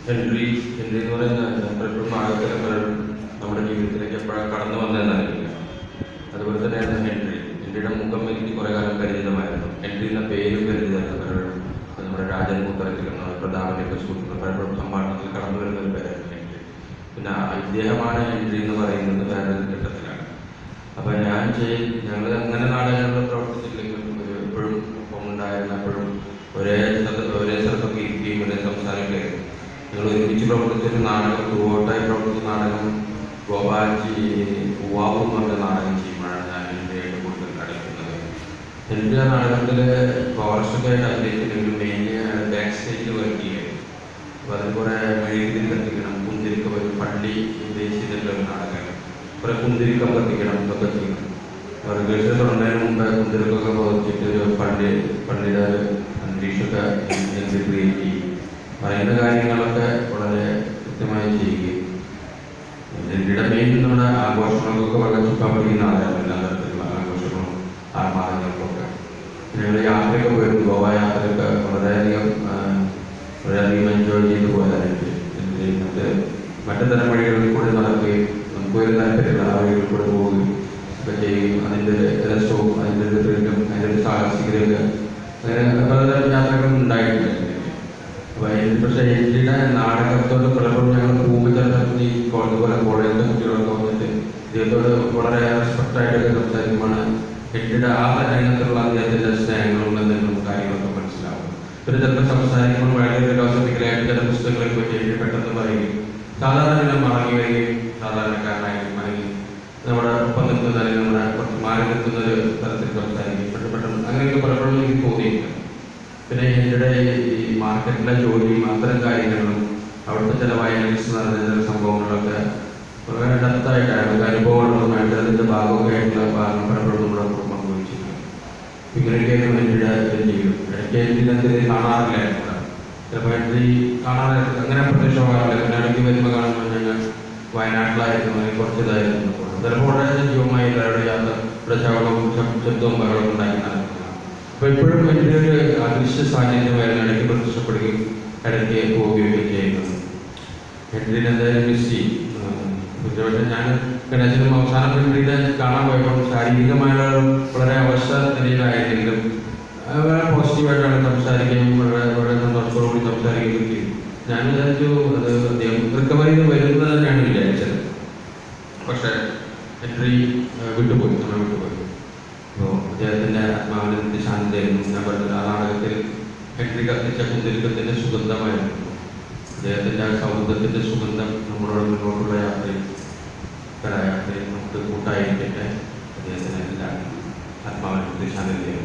Henry Henry എന്ന് പറയുന്ന പലപ്പോഴും ആൾക്കാരെ പലരും നമ്മുടെ ജീവിതത്തിലേക്ക് എപ്പോഴാണ് കടന്നു വന്നതെന്ന് അറിയില്ല അതുപോലെ തന്നെയാണ് ഹെൻറി ഹെൻറിയുടെ മുഖം എനിക്ക് കുറേ കാലം പരിചിതമായിരുന്നു ഹെൻറി എന്ന പേര് പരിചിതമായിരുന്നു പലപ്പോഴും അത് നമ്മുടെ രാജൻ കൂത്തറയ്ക്കുന്ന പ്രധാനമൊക്കെ സൂക്ഷിക്കുന്ന പലപ്പോഴും സംഭാഷണത്തിൽ കടന്നു വരുന്ന ഒരു പേരായിരുന്നു ഹെൻറി പിന്നെ ഇദ്ദേഹമാണ് ഹെൻറി എന്ന് പറയുന്നത് വേറൊരു ഘട്ടത്തിലാണ് അപ്പോൾ ഞാൻ ചെയ് ഞങ്ങൾ അങ്ങനെ നാടകങ്ങളിൽ പ്രവർത്തിച്ചില്ലെങ്കിലും ഒരു എപ്പോഴും ഒപ്പം ഉണ്ടായിരുന്ന എപ്പോഴും ഒരേ സ്ഥലത്ത് ഒരേ സ്ഥലത്തൊക്കെ ഇരിക്കുകയും ഒരേ സംസാരിക്കുകയായിരുന്നു ഞങ്ങൾ ഒരുമിച്ച് പ്രവർത്തിച്ചൊരു നാടകം ത്രൂഔട്ടായി പ്രവർത്തിച്ച നാടകം ഗോപാൽജി ഉവാവ് എന്ന് പറഞ്ഞ നാടകം ചെയ്യുമ്പോഴാണ് ഞാൻ ഇന്ത്യയായിട്ട് കൂടുതൽ കളിക്കുന്നത് എൻ്റെ നാടകത്തിൽ ഫോറസ്റ്റൊക്കെ ആയിട്ട് അഭിനയിച്ചില്ലെങ്കിലും മെയിൻലി ബാക്ക് സ്റ്റേജിൽ വർക്ക് ചെയ്യുകയായിരുന്നു അപ്പോൾ അതിൽ കുറേ മെഴുകുതിരി കത്തിക്കണം കുന്തിരിക്ക ഒരു പള്ളി ഉദ്ദേശിച്ചിട്ടുള്ള ഒരു നാടകമാണ് കുറേ കുന്തിരിക്കം കത്തിക്കണം ഇതൊക്കെ ചെയ്യണം റിഹേഴ്സൽ തുടങ്ങുന്നതിന് മുമ്പ് കുന്തിരിക്കൊക്കെ പതിച്ചിട്ട് ഒരു പള്ളി പള്ളിയുടെ ഒരു അന്തരീക്ഷമൊക്കെ എനിക്ക് ക്രിയേറ്റ് ചെയ്യും പറയുന്ന കാര്യങ്ങളൊക്കെ വളരെ കൃത്യമായി ചെയ്യുകയും ഇന്ത്യയുടെ മെയിൻ നമ്മുടെ ആഘോഷങ്ങൾക്കൊക്കെ വളരെ ചുക്കാൻ പഠിക്കുന്ന ആളാണ് എല്ലാ തരത്തിലുള്ള ആഘോഷങ്ങളും ആർമാദങ്ങൾക്കൊക്കെ പിന്നെ ഞങ്ങൾ യാത്രയൊക്കെ പോയിരുന്നു ഗോവ യാത്രയൊക്കെ വളരെയധികം ആ, വളരെയധികം എൻജോയ് ചെയ്ത് പോയതായിട്ട് മറ്റ് മറ്റു തരം വഴികളിൽ കൂടെ നടക്കുകയും നമുക്ക് ഒരു താല്പര്യമുള്ള ആ വഴികളിൽ കൂടെ പോവുകയും ഒക്കെ ചെയ്യുകയും അതിൻ്റെ ഒരു രസവും അതിൻ്റെ ഒരു ത്രില്ലും അതിൻ്റെ ഒരു സാഹസികതയൊക്കെ അങ്ങനെ പലതരം യാത്രകളും ഉണ്ടായിട്ടുണ്ട് അപ്പോൾ എനിക്ക് പക്ഷേ എൻ്റെ നാടകത്തോട് പലപ്പോഴും ഞങ്ങൾ പോകുമ്പോൾ ചിലപ്പോൾ ഈ ഇതുപോലെ കോളേജിലെ കുട്ടികളൊക്കെ വന്നിട്ട് ഇദ്ദേഹത്തോട് വളരെ റെസ്പെക്റ്റ് ആയിട്ടൊക്കെ സംസാരിക്കുമ്പോൾ എൻ്റെ ആ രംഗത്തുള്ള അദ്ദേഹത്തിൻ്റെ സ്നേഹങ്ങളും എന്തെങ്കിലും കാര്യങ്ങളൊക്കെ മനസ്സിലാവും പിന്നെ ചിലപ്പോൾ സംസാരിക്കുമ്പോൾ വളരെ ഫിലോസഫിക്കലായിട്ട് ചില പുസ്തകങ്ങളൊക്കെ പറ്റി എനിക്ക് പെട്ടെന്ന് പറയുകയും സാധാരണ ഞാൻ മടങ്ങി വരികയും സാധാരണക്കാരനായിട്ട് മടങ്ങി നമ്മുടെ ഒപ്പം നിൽക്കുന്ന അല്ലെങ്കിൽ നമ്മുടെ കുറച്ച് മാറി നിൽക്കുന്ന ഒരു തരത്തിൽ സംസാരിക്കും പെട്ടെന്ന് പെട്ടെന്ന് അങ്ങനെയൊക്കെ പലപ്പോഴും എനിക്ക് തോന്നിയിട്ടുണ്ട് പിന്നെ എൻ്റെ ഈ മാർക്കറ്റിലെ ജോലിയും അത്തരം കാര്യങ്ങളും അവിടുത്തെ ചില വയലൻസ് നടന്ന ചില സംഭവങ്ങളൊക്കെ വളരെ ഡെപ്തായിട്ടാണ് നമുക്ക് അനുഭവങ്ങളുമായിട്ട് അതിൻ്റെ ഭാഗമൊക്കെ ആയിട്ടുള്ള ഭാഗം പലപ്പോഴും നമ്മുടെ കുടുംബം അനുഭവിച്ചിട്ടുണ്ട് ഇങ്ങനെയൊക്കെയായിരുന്നു എൻ്റെ ഒരു ജീവിതം ഇടയ്ക്ക് എൻ്റെ കാണാറില്ലായിരുന്നു ഇവിടെ. ചിലപ്പോൾ എൻ്റെ ഈ കാണാതെ അങ്ങനെ പ്രത്യക്ഷമാകാറില്ല പിന്നെ ഇടയ്ക്ക് വരുമ്പോൾ കാണുമ്പോൾ ഞങ്ങൾ വയനാട്ടിലായിരുന്നു അല്ലെങ്കിൽ കുറച്ച് ഇതായിരുന്നു ചിലപ്പോൾ വളരെ സജീവമായി എല്ലാവരുടെ യാത്ര ഇവിടെ ശവളവും ശബ്- ശബ്ദവും ബഹളവും ഉണ്ടാക്കി നടക്കുന്നതാണ് അപ്പോൾ ഇപ്പോഴും എൻ്റെ ഒരു അദൃശ്യ സാന്നിധ്യമായിരുന്നു ഇടയ്ക്ക് പ്രത്യക്ഷപ്പെടുകയും ഇടയ്ക്ക് പോവുകയൊക്കെ ചെയ്യുന്നത് ഹെൻറിനെ എന്തായാലും മിസ് ചെയ്യും ഉം, പക്ഷേ ഞാൻ ഗണേശനും അവസാനം ഹെൻറിനെ കാണാൻ പോയപ്പോൾ ശാരീരികമായ വളരെ അവശ നിലയിലായിരുന്നെങ്കിലും ആ, വളരെ പോസിറ്റീവായിട്ടാണ് സംസാരിക്കുകയും വളരെ വളരെ സന്തോഷത്തോടുകൂടി സംസാരിക്കുകയും ചെയ്തു ഞാൻ വിചാരിച്ചു അത് അദ്ദേഹം റിക്കവറി വരുന്നത് തന്നെയാണ് വിചാരിച്ചത് പക്ഷേ ഹെൻറി ആ, വിട്ടുപോയി നമ്മെ വിട്ടുപോയി അപ്പോൾ അദ്ദേഹത്തിൻ്റെ ആത്മാവിനെ ശാന്തയായിരുന്നു ഞാൻ പറഞ്ഞത് ആ നാടകത്തിൽ ഹെൻറി കത്തിച്ച കുന്തിരിക്കത്തിൻ്റെ സുഗന്ധമായിരുന്നു അദ്ദേഹത്തിൻ്റെ ആ സൗഹൃദത്തിൻ്റെ സുഗന്ധം നമ്മളോട് മുന്നോട്ടുള്ള യാത്രയിൽ കലായാത്രയിൽ നമുക്ക് കൂട്ടായിരിക്കട്ടെ അദ്ദേഹത്തിന് എല്ലാ ആത്മാവിനെ ശാന്തതയായിരുന്നു